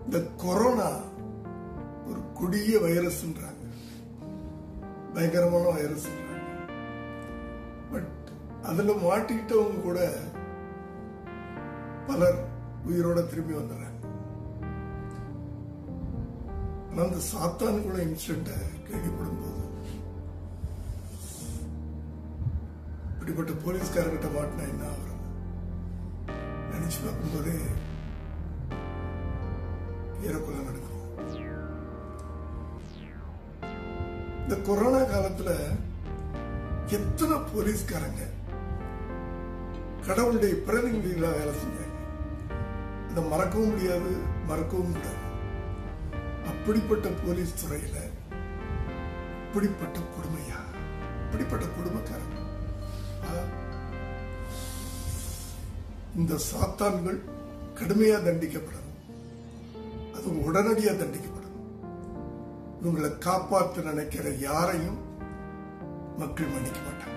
இந்த கொரோனா ஒரு கொடிய வைரஸ்ன்றாங்க பயங்கரமான வைரஸ் பட் அதுல மாட்டிக்கிட்டவங்க கூட பலர் உயிரோட திரும்பி வந்துடுறாங்க ஆனா அந்த சாத்தான் கூட இன்சிடென்ட கேள்விப்படும் போது இப்படிப்பட்ட போலீஸ்காரர்கிட்ட மாட்டினா என்ன ஆகுறது நினைச்சு பார்க்கும்போதே ஏறக்குள்ள நடக்கும் இந்த கொரோனா காலத்துல எத்தனை போலீஸ்காரங்க கடவுளுடைய பிரதிநிதிகளா வேலை செஞ்சாங்க அதை மறக்கவும் முடியாது மறக்கவும் முடியாது அப்படிப்பட்ட போலீஸ் துறையில இப்படிப்பட்ட கொடுமையா இப்படிப்பட்ட குடும்பக்காரங்க இந்த சாத்தான்கள் கடுமையா தண்டிக்கப்படணும் அது உடனடியா தண்டிக்கப்படணும் இவங்களை காப்பாற்ற நினைக்கிற யாரையும் மக்கள் மன்னிக்க மாட்டாங்க